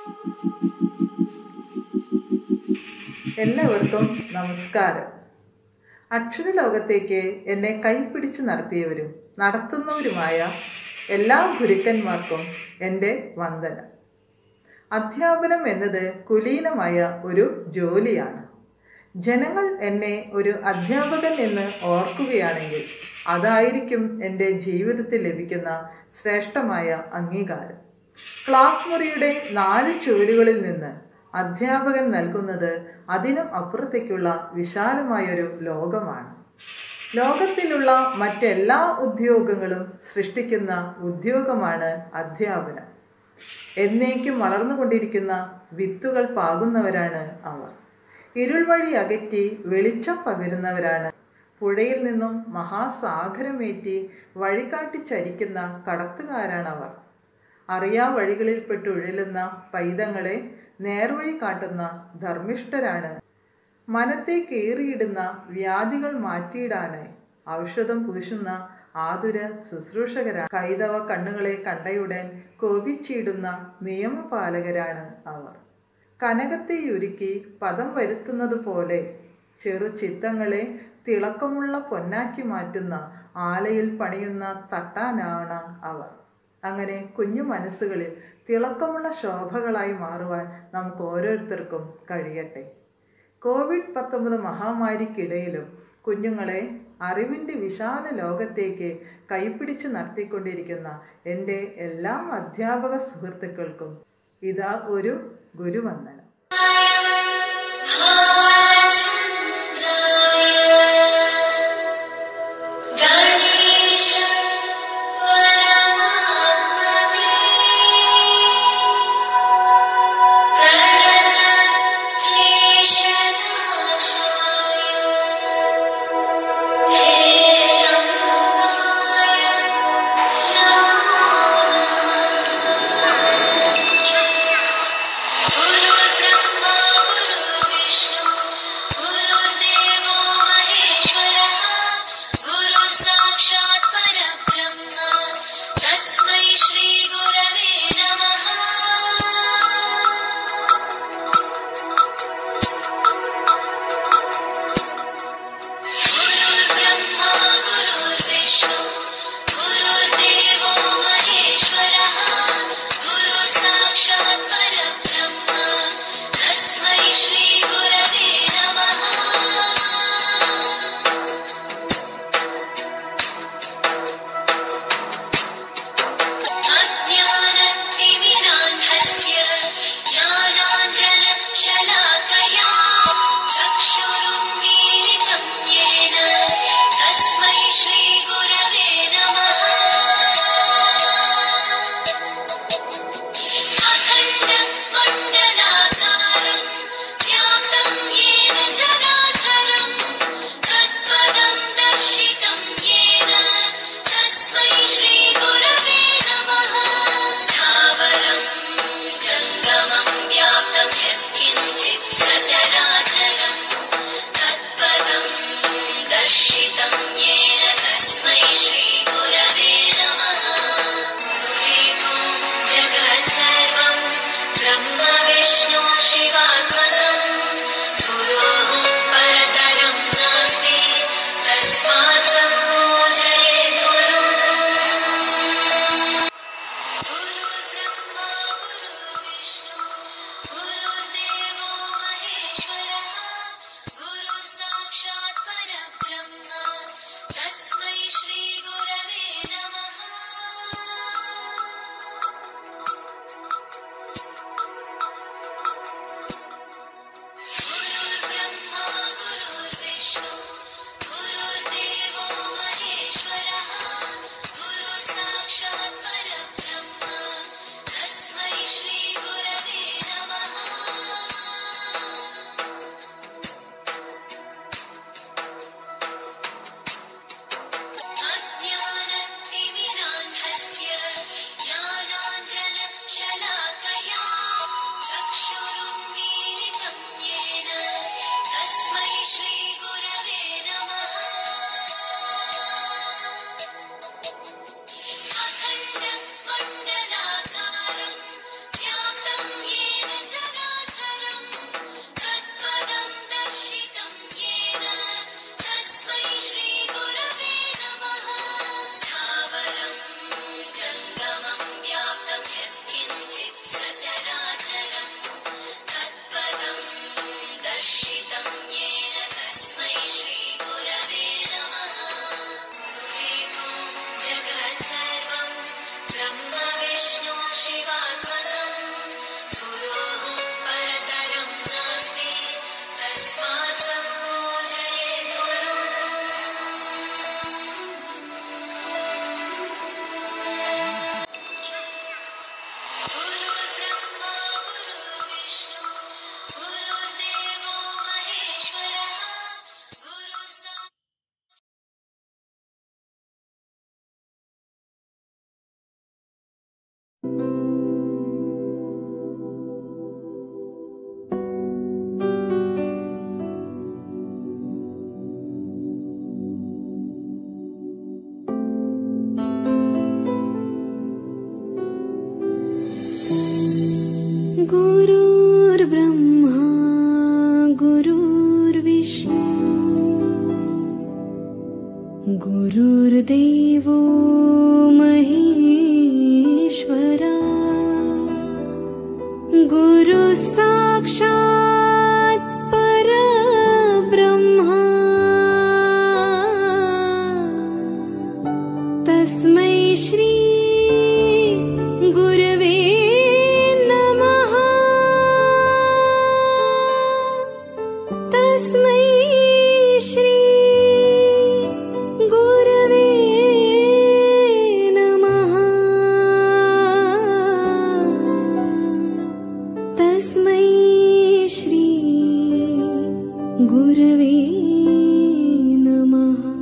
എല്ലാവർക്കും നമസ്കാരം അക്ഷരലോകത്തേക്ക് എന്നെ കൈപ്പിടിച്ച് നടത്തിയവരും നടത്തുന്നവരുമായ എല്ലാ ഗുരുക്കന്മാർക്കും എൻ്റെ വന്ദനം അധ്യാപനം എന്നത് കുലീനമായ ഒരു ജോലിയാണ് ജനങ്ങൾ എന്നെ ഒരു അധ്യാപകൻ എന്ന് ഓർക്കുകയാണെങ്കിൽ അതായിരിക്കും എൻ്റെ ജീവിതത്തിൽ ലഭിക്കുന്ന ശ്രേഷ്ഠമായ അംഗീകാരം ക്ലാസ് മുറിയുടെ നാല് ചുവരുകളിൽ നിന്ന് അധ്യാപകൻ നൽകുന്നത് അതിനും അപ്പുറത്തേക്കുള്ള വിശാലമായൊരു ലോകമാണ് ലോകത്തിലുള്ള മറ്റെല്ലാ ഉദ്യോഗങ്ങളും സൃഷ്ടിക്കുന്ന ഉദ്യോഗമാണ് അധ്യാപനം എന്നേക്കും വളർന്നുകൊണ്ടിരിക്കുന്ന വിത്തുകൾ പാകുന്നവരാണ് അവർ ഇരുൾ വഴി അകറ്റി വെളിച്ചം പകരുന്നവരാണ് പുഴയിൽ നിന്നും മഹാസാഗരമേറ്റി വഴികാട്ടി ചരിക്കുന്ന കടത്തുകാരാണവർ അറിയാ വഴികളിൽപ്പെട്ട് ഉഴലുന്ന പൈതങ്ങളെ നേർവഴി കാട്ടുന്ന ധർമ്മിഷ്ഠരാണ് മനത്തെ കീറിയിടുന്ന വ്യാധികൾ മാറ്റിയിടാനായി ഔഷധം പൂശുന്ന ആതുര ശുശ്രൂഷകരാണ് കൈതവ കണ്ണുകളെ കണ്ടയുടൻ കോപിച്ചിടുന്ന നിയമപാലകരാണ് അവർ കനകത്തെ ഉരുക്കി പദം വരുത്തുന്നത് പോലെ ചെറു ചിത്തങ്ങളെ തിളക്കമുള്ള പൊന്നാക്കി മാറ്റുന്ന ആലയിൽ പണിയുന്ന തട്ടാനാണ് അവർ അങ്ങനെ കുഞ്ഞു മനസ്സുകളിൽ തിളക്കമുള്ള ശോഭകളായി മാറുവാൻ നമുക്ക് ഓരോരുത്തർക്കും കഴിയട്ടെ കോവിഡ് പത്തൊമ്പത് മഹാമാരിക്കിടയിലും കുഞ്ഞുങ്ങളെ അറിവിൻ്റെ വിശാല ലോകത്തേക്ക് കൈപ്പിടിച്ച് നടത്തിക്കൊണ്ടിരിക്കുന്ന എൻ്റെ എല്ലാ അധ്യാപക സുഹൃത്തുക്കൾക്കും ഇതാ ഒരു ഗുരുവന്ദനം गणेश परमात्मने प्रणत क्लेशनाशाय हेरम्बाय नमो नमः गुरुर्ब्रह्मा गुरुर्विष्णु गुरुर्देवो महेश्वरा गुरु साक्षात् परब्रह्मा तस्मै श्री गुरवे नमः तस्मै श्री गुरवे नमः तस्मै श्री गुरवे नमः